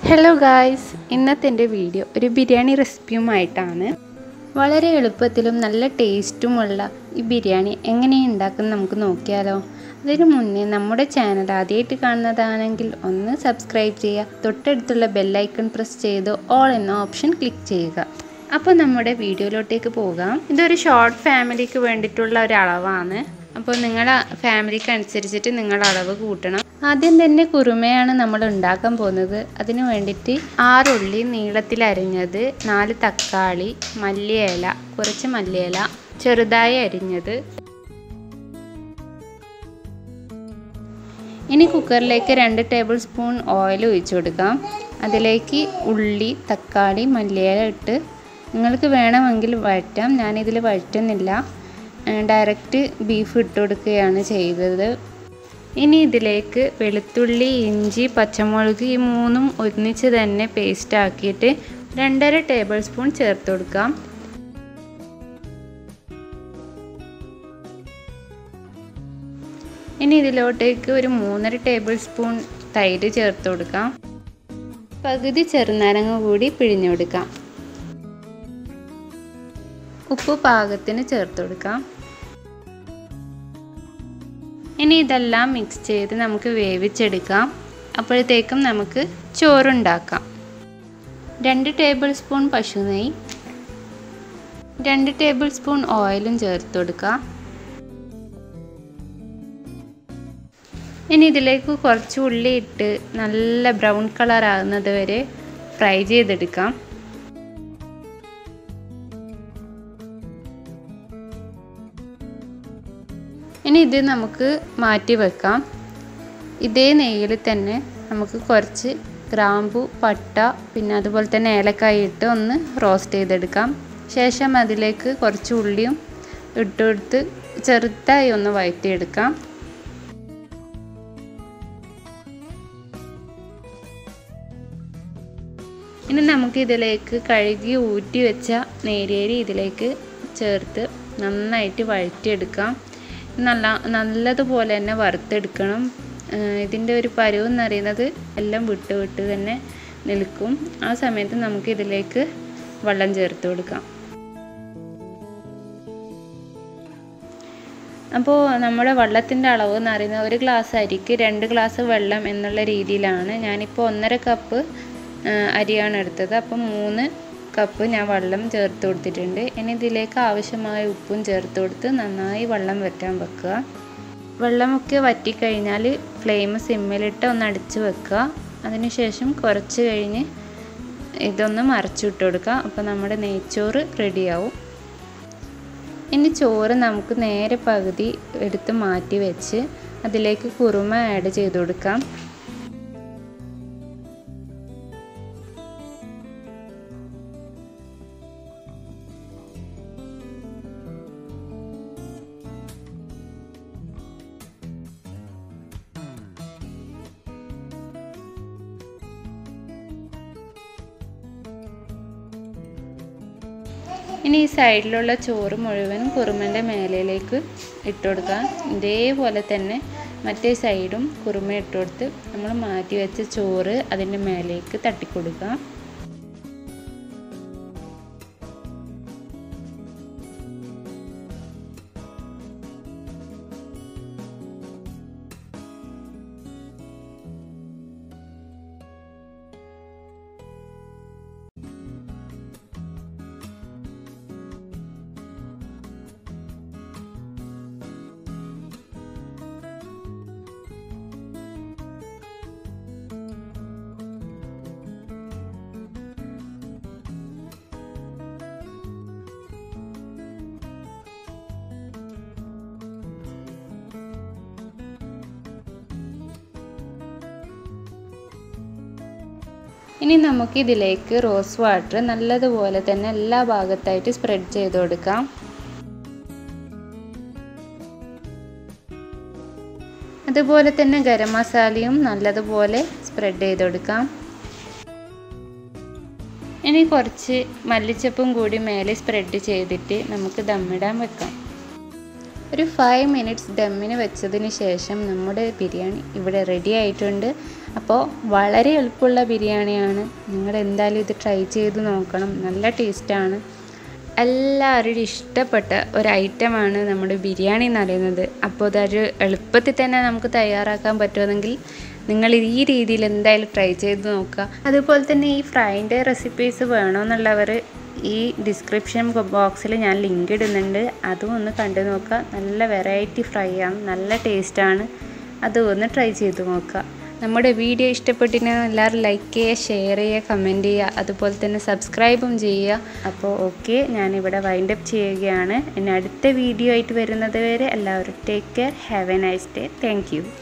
hello guys ഇന്നത്തെ എൻ്റെ video ഒരു ബിരിയാണി റെസിപ്പിയുമായിട്ടാണ് വളരെ എളുപ്പത്തിലും നല്ല ടേസ്റ്റുമുള്ള ഈ ബിരിയാണി എങ്ങനെയാണ് ഉണ്ടാക്കുന്നത് നമുക്ക് നോക്കിയാലോ അതിനു മുന്നേ നമ്മുടെ ചാനൽ ആദ്യമായിട്ട് കാണുന്നതാണെങ്കിൽ ഒന്ന് സബ്സ്ക്രൈബ് ചെയ്യുക തൊട്ടടുത്തുള്ള ബെല്ലൈക്കൺ പ്രസ് ചെയ്ത് ഓൾ എന്ന ഓപ്ഷൻ ക്ലിക്ക് ചെയ്യുക അപ്പോൾ നമ്മുടെ വീഡിയോയിലോട്ടേക്ക് പോകാം ഇതൊരു ഷോർട്ട് ഫാമിലിക്ക് വേണ്ടിയിട്ടുള്ള ഒരു അളവാണ് അപ്പോൾ നിങ്ങളുടെ ഫാമിലിക്ക് അനുസരിച്ചിട്ട് നിങ്ങൾ അളവ് കൂട്ടണം ആദ്യം തന്നെ കുറുമയാണ് നമ്മൾ ഉണ്ടാക്കാൻ പോകുന്നത് അതിന് വേണ്ടിയിട്ട് ആറുള്ളി നീളത്തിൽ അരിഞ്ഞത് നാല് തക്കാളി മല്ലിയില കുറച്ച് മല്ലിയില ചെറുതായി അരിഞ്ഞത് ഇനി കുക്കറിലേക്ക് രണ്ട് ടേബിൾ സ്പൂൺ ഓയിൽ ഒഴിച്ചു കൊടുക്കാം അതിലേക്ക് ഉള്ളി തക്കാളി മല്ലിയില ഇട്ട് നിങ്ങൾക്ക് വേണമെങ്കിൽ വഴറ്റാം ഞാനിതിൽ വഴറ്റുന്നില്ല ഡയറക്റ്റ് ബീഫ് ഇട്ട് കൊടുക്കുകയാണ് ചെയ്തത് ഇനി ഇതിലേക്ക് വെളുത്തുള്ളി ഇഞ്ചി പച്ചമുളക് ഈ മൂന്നും ഒന്നിച്ച് തന്നെ പേസ്റ്റ് ആക്കിയിട്ട് രണ്ടര ടേബിൾ സ്പൂൺ ചേർത്ത് കൊടുക്കാം ഇനി ഇതിലോട്ടേക്ക് ഒരു മൂന്നര ടേബിൾ സ്പൂൺ തൈര് ചേർത്ത് കൊടുക്കാം പകുതി ചെറുനാരങ്ങ കൂടി പിഴിഞ്ഞു കൊടുക്കാം ഉപ്പ് പാകത്തിന് ചേർത്ത് കൊടുക്കാം ഇനി ഇതെല്ലാം മിക്സ് ചെയ്ത് നമുക്ക് വേവിച്ചെടുക്കാം അപ്പോഴത്തേക്കും നമുക്ക് ചോറുണ്ടാക്കാം രണ്ട് ടേബിൾ സ്പൂൺ പശു നെയ്യ് രണ്ട് ടേബിൾ സ്പൂൺ ഓയിലും ചേർത്ത് കൊടുക്കാം ഇനി ഇതിലേക്ക് കുറച്ച് ഉള്ളി ഇട്ട് നല്ല ബ്രൗൺ കളർ ആകുന്നത് വരെ ഫ്രൈ ചെയ്തെടുക്കാം ഇനി ഇത് നമുക്ക് മാറ്റി വെക്കാം ഇതേ നെയ്യിൽ തന്നെ നമുക്ക് കുറച്ച് ഗ്രാമ്പു പട്ട പിന്നെ അതുപോലെ തന്നെ ഏലക്കായ ഇട്ട് ഒന്ന് റോസ്റ്റ് ചെയ്തെടുക്കാം ശേഷം അതിലേക്ക് കുറച്ച് ഉള്ളിയും ഇട്ടുകൊടുത്ത് ചെറുതായി ഒന്ന് വഴറ്റിയെടുക്കാം ഇനി നമുക്ക് ഇതിലേക്ക് കഴുകി ഊറ്റി വെച്ച നേരിയേരി ഇതിലേക്ക് ചേർത്ത് നന്നായിട്ട് വഴറ്റിയെടുക്കാം നല്ല നല്ലതുപോലെ തന്നെ വറുത്തെടുക്കണം ഇതിൻ്റെ ഒരു പരുവ് എന്ന് പറയുന്നത് എല്ലാം വിട്ട് വിട്ട് തന്നെ നിൽക്കും ആ സമയത്ത് നമുക്ക് ഇതിലേക്ക് വെള്ളം ചേർത്ത് കൊടുക്കാം അപ്പോൾ നമ്മുടെ വെള്ളത്തിൻ്റെ അളവ് എന്ന് പറയുന്നത് ഒരു ഗ്ലാസ് അരിക്ക് രണ്ട് ഗ്ലാസ് വെള്ളം എന്നുള്ള രീതിയിലാണ് ഞാനിപ്പോൾ ഒന്നര കപ്പ് അരിയാണ് എടുത്തത് അപ്പം മൂന്ന് കപ്പ് ഞാൻ വെള്ളം ചേർത്ത് കൊടുത്തിട്ടുണ്ട് ഇനി ഇതിലേക്ക് ആവശ്യമായ ഉപ്പും ചേർത്ത് കൊടുത്ത് നന്നായി വെള്ളം വറ്റാൻ വെക്കുക വെള്ളമൊക്കെ വറ്റിക്കഴിഞ്ഞാൽ ഫ്ലെയിം സിമ്മിലിട്ട് ഒന്ന് അടിച്ച് വെക്കുക അതിനുശേഷം കുറച്ച് കഴിഞ്ഞ് ഇതൊന്ന് മറച്ചിട്ട് കൊടുക്കുക അപ്പോൾ നമ്മുടെ നെയ്ച്ചോറ് റെഡിയാവും ഇനി ചോറ് നമുക്ക് നേരെ പകുതി എടുത്ത് മാറ്റി വെച്ച് അതിലേക്ക് കുറുമ ആഡ് ചെയ്ത് കൊടുക്കാം ഇനി ഈ സൈഡിലുള്ള ചോറ് മുഴുവൻ കുറുമൻ്റെ മേലയിലേക്ക് ഇട്ട് കൊടുക്കാം ഇതേപോലെ തന്നെ മറ്റേ സൈഡും കുറുമ ഇട്ട് കൊടുത്ത് നമ്മൾ മാറ്റി വെച്ച ചോറ് അതിൻ്റെ മേലേക്ക് തട്ടിക്കൊടുക്കാം ഇനി നമുക്ക് ഇതിലേക്ക് റോസ് വാട്ടർ നല്ലതുപോലെ തന്നെ എല്ലാ ഭാഗത്തായിട്ട് സ്പ്രെഡ് ചെയ്ത് കൊടുക്കാം അതുപോലെ തന്നെ ഗരം മസാലയും നല്ലതുപോലെ സ്പ്രെഡ് ചെയ്ത് കൊടുക്കാം ഇനി കുറച്ച് മല്ലിച്ചപ്പും കൂടി മേലെ സ്പ്രെഡ് ചെയ്തിട്ട് നമുക്ക് ദമ്മിടാൻ വെക്കാം ഒരു ഫൈവ് മിനിറ്റ്സ് ദമ്മിന് വെച്ചതിന് ശേഷം നമ്മുടെ ബിരിയാണി ഇവിടെ റെഡി ആയിട്ടുണ്ട് അപ്പോൾ വളരെ എളുപ്പമുള്ള ബിരിയാണിയാണ് നിങ്ങൾ എന്തായാലും ഇത് ട്രൈ ചെയ്ത് നോക്കണം നല്ല ടേസ്റ്റാണ് എല്ലാവരും ഇഷ്ടപ്പെട്ട ഒരു ഐറ്റമാണ് നമ്മുടെ ബിരിയാണി എന്ന് പറയുന്നത് അപ്പോൾ അതൊരു എളുപ്പത്തിൽ തന്നെ നമുക്ക് തയ്യാറാക്കാൻ പറ്റുമെങ്കിൽ നിങ്ങൾ ഈ രീതിയിൽ എന്തായാലും ട്രൈ ചെയ്ത് നോക്കുക അതുപോലെ തന്നെ ഈ ഫ്രൈൻ്റെ റെസിപ്പീസ് വേണമെന്നുള്ളവർ ഈ ഡിസ്ക്രിപ്ഷൻ ബോക്സിൽ ഞാൻ ലിങ്ക് ഇടുന്നുണ്ട് അതും ഒന്ന് കണ്ടു നോക്കുക നല്ല വെറൈറ്റി ഫ്രൈ ആണ് നല്ല ടേസ്റ്റാണ് അതും ഒന്ന് ട്രൈ ചെയ്ത് നോക്കുക നമ്മുടെ വീഡിയോ ഇഷ്ടപ്പെട്ടിട്ടുണ്ടെങ്കിൽ എല്ലാവരും ലൈക്ക് ചെയ്യുക ഷെയർ ചെയ്യുക കമൻറ്റ് ചെയ്യുക അതുപോലെ തന്നെ സബ്സ്ക്രൈബും ചെയ്യുക അപ്പോൾ ഓക്കെ ഞാനിവിടെ വൈൻഡ് അപ്പ് ചെയ്യുകയാണ് ഇനി അടുത്ത വീഡിയോ ആയിട്ട് വരുന്നത് വരെ എല്ലാവരും take care have a nice day thank